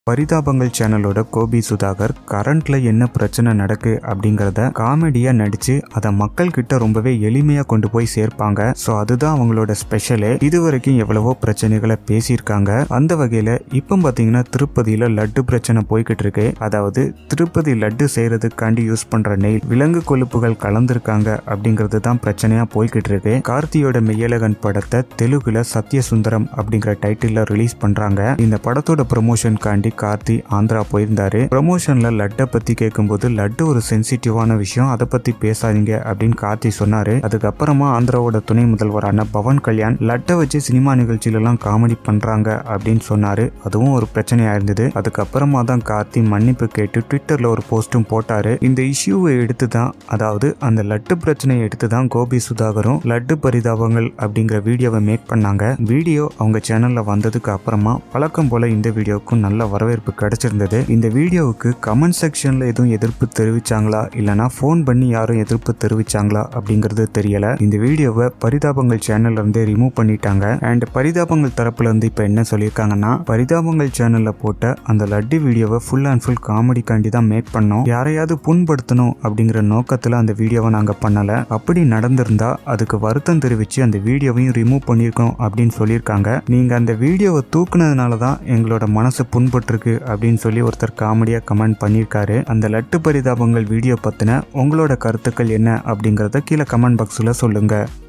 பரிதாபங்கள் சேனலோட கோபி சுதாகர் கரண்ட்ல என்ன பிரச்சனை நடக்கு அப்படிங்கிறத காமெடியா நடிச்சு அதை மக்கள் கிட்ட ரொம்பவே எளிமையா கொண்டு போய் சேர்ப்பாங்க ஸோ அதுதான் அவங்களோட ஸ்பெஷலு இது வரைக்கும் எவ்வளவோ பிரச்சனைகளை பேசியிருக்காங்க அந்த வகையில இப்போ பார்த்தீங்கன்னா திருப்பதியில லட்டு பிரச்சனை போய்கிட்டு இருக்கு அதாவது திருப்பதி லட்டு செய்யறதுக்காண்டி யூஸ் பண்ற நெய் விலங்கு கொழுப்புகள் கலந்திருக்காங்க அப்படிங்கிறது தான் பிரச்சனையா போய்கிட்டு இருக்கு கார்த்தியோட மெய்யழகன் படத்தை தெலுங்குல சத்யசுந்தரம் அப்படிங்கிற டைட்டில்ல ரிலீஸ் பண்றாங்க இந்த படத்தோட ப்ரொமோஷனுக்காண்டி கார்த்தி ஆந்திரா போயிருந்தாரு ப்ரொமோஷன்ல லட்டை பத்தி கேட்கும்போது லட்டு ஒரு சென்சிட்டிவான விஷயம் அதை பத்தி பேசாதீங்க அப்படின்னு கார்த்தி சொன்னாரு அதுக்கப்புறமா ஆந்திராவோட துணை முதல்வரான பவன் கல்யாண் லட்டை வச்சு சினிமா நிகழ்ச்சியில எல்லாம் காமெடி பண்றாங்க அப்படின்னு சொன்னாரு அதுவும் ஒரு பிரச்சனையா இருந்தது அதுக்கப்புறமா தான் கார்த்தி மன்னிப்பு கேட்டு ட்விட்டர்ல ஒரு போஸ்டும் போட்டாரு இந்த இஷ்யூவை எடுத்து தான் அதாவது அந்த லட்டு பிரச்சனையை எடுத்து தான் கோபி சுதாகரும் லட்டு பரிதாபங்கள் அப்படிங்கிற வீடியோவை மேக் பண்ணாங்க வீடியோ அவங்க சேனல்ல வந்ததுக்கு அப்புறமா வழக்கம் போல இந்த வீடியோவுக்கும் நல்ல வரவேற்பு கிடைச்சிருந்தது இந்த வீடியோவுக்கு கமெண்ட் செக்ஷன்ல எதுவும் எதிர்ப்பு தெரிவிச்சாங்களா இல்லனா ஃபோன் பண்ணி யாரும் எதிர்ப்பு தெரிவிச்சாங்களா அப்படிங்கிறது தெரியல இந்த வீடியோவை பரிதாபங்கள் சேனல்ல இருந்தே ரிமூவ் பண்ணிட்டாங்க அண்ட் பரிதாபங்கள் தரப்புல இருந்து இப்போ என்ன சொல்லியிருக்காங்கன்னா பரிதாபங்கள் சேனல்ல போட்ட அந்த லட்டு வீடியோவை ஃபுல் அண்ட் ஃபுல் காமெடிக்காண்டி தான் மேக் பண்ணோம் யாரையாவது புண்படுத்தணும் அப்படிங்கிற நோக்கத்துல அந்த வீடியோவை நாங்க பண்ணல அப்படி நடந்திருந்தா அதுக்கு வருத்தம் தெரிவிச்சு அந்த வீடியோவையும் ரிமூவ் பண்ணியிருக்கோம் அப்படின்னு சொல்லியிருக்காங்க நீங்க அந்த வீடியோவை தூக்குனதுனால தான் எங்களோட மனசு புண்பட்டிருக்கு அப்படின்னு சொல்லி ஒருத்தர் காமெடியா கமெண்ட் பண்ணியிருக்காரு அந்த லட்டு பரிதாபங்கள் வீடியோ பத்தின உங்களோட கருத்துக்கள் என்ன அப்படிங்கறத கீழே கமெண்ட் பாக்ஸ்ல சொல்லுங்க